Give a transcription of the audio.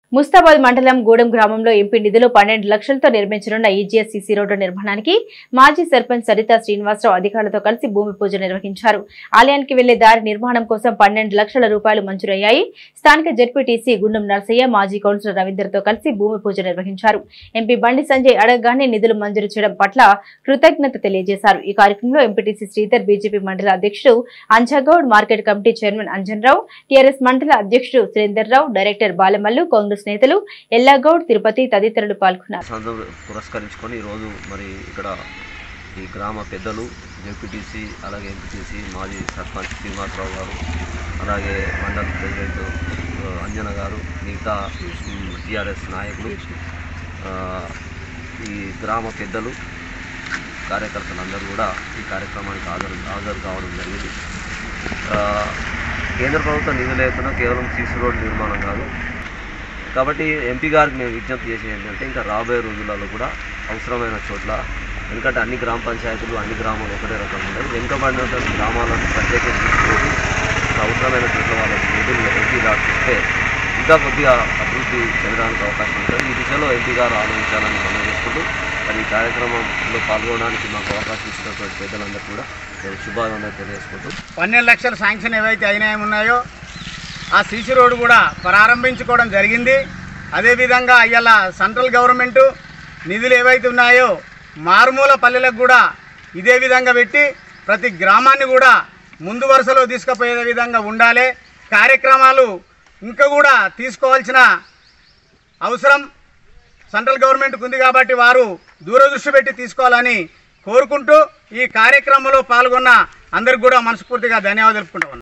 ముస్తాబాద్ మండలం గూడెం గ్రామంలో ఎంపీ నిధులు పన్నెండు లక్షలతో నిర్మించనున్న ఈజీఎస్ సిసి రోడ్డు నిర్మాణానికి మాజీ సర్పంచ్ సరిత శ్రీనివాసరావు అధికారులతో కలిసి భూమి పూజ నిర్వహించారు ఆలయానికి వెళ్లే దారి నిర్మాణం కోసం పన్నెండు లక్షల రూపాయలు మంజూరయ్యాయి స్థానిక జడ్పీటీసీ గుండం నర్సయ్య మాజీ కౌన్సిలర్ రవీందర్తో కలిసి భూమి పూజ నిర్వహించారు ఎంపీ బండి సంజయ్ అడగగానే నిధులు మంజూరు చేయడం పట్ల కృతజ్ఞత తెలియజేశారు ఈ కార్యక్రమంలో ఎంపీటీసీ శ్రీధర్ బీజేపీ మండల అధ్యక్షుడు Anjagoud market committee chairman Anjan Rao TRS మండల అధ్యక్షుడు సురేందర్ రావు డైరెక్టర్ బాలమల్లు కాంగ్రెస్ నేతలు ఎల్లాగౌడ్ తిరుపతి తదితరులు పాల్గొన్నారు సందర్భం పురస్కరించుకొని ఈరోజు మరి ఇక్కడ ఈ గ్రామ పెద్దలు జెడ్పీటీసీ అలాగే ఎంపీటీసీ మాజీ సర్పంచ్ శ్రీనివాసరావు గారు అలాగే మండల ప్రెసిడెంట్ ఆ, అంజన గారు మిగతా టీఆర్ఎస్ నాయకులు ఆ, ఈ గ్రామ పెద్దలు కార్యకర్తలందరూ కూడా ఈ కార్యక్రమానికి హాజరు హాజరు కావడం జరిగింది ఆ, కేంద్ర ప్రభుత్వం నిధులు లేకుండా కేవలం సీసీ రోడ్డు నిర్మాణం కాదు కాబట్టి ఎంపీ గారికి మేము విజ్ఞప్తి చేసేది ఏంటంటే ఇంకా రాబోయే రోజులలో కూడా అవసరమైన చోట్ల ఎందుకంటే అన్ని గ్రామ పంచాయతీలు అన్ని గ్రామాలు ఒకటే రకంగా ఉంటాయి వెనుకబడినటువంటి గ్రామాలను ప్రత్యేకంగా తీసుకొని అవసరమైన చోట్ల వాళ్ళకి నిధులు ఎంపీ గారు ఇస్తే ఇంకా కొద్దిగా అభివృద్ధి చెందడానికి అవకాశం ఉంటుంది ఈ దిశలో ఎంపీ గారు ఆలోచించాలని మనం చేసుకుంటూ మరి ఈ కార్యక్రమంలో పాల్గొనడానికి మాకు అవకాశం ఇచ్చినటువంటి పెద్దలందరూ కూడా నేను శుభాకాంక్షలు తెలియజేసుకుంటూ పన్నెండు లక్షల శాంక్షన్ ఏవైతే అయినాయి ఉన్నాయో ఆ సీసీ రోడ్డు కూడా ప్రారంభించుకోవడం జరిగింది అదేవిధంగా ఇవాళ సెంట్రల్ గవర్నమెంటు నిధులు ఏవైతే ఉన్నాయో మారుమూల పల్లెలకు కూడా ఇదే విధంగా పెట్టి ప్రతి గ్రామాన్ని కూడా ముందు వరుసలో తీసుకుపోయే విధంగా ఉండాలి కార్యక్రమాలు ఇంకా కూడా తీసుకోవాల్సిన అవసరం సెంట్రల్ గవర్నమెంట్కి ఉంది కాబట్టి వారు దూరదృష్టి పెట్టి తీసుకోవాలని కోరుకుంటూ ఈ కార్యక్రమంలో పాల్గొన్న అందరికి కూడా మనస్ఫూర్తిగా ధన్యవాదాలు తెలుపుకుంటా ఉన్నాను.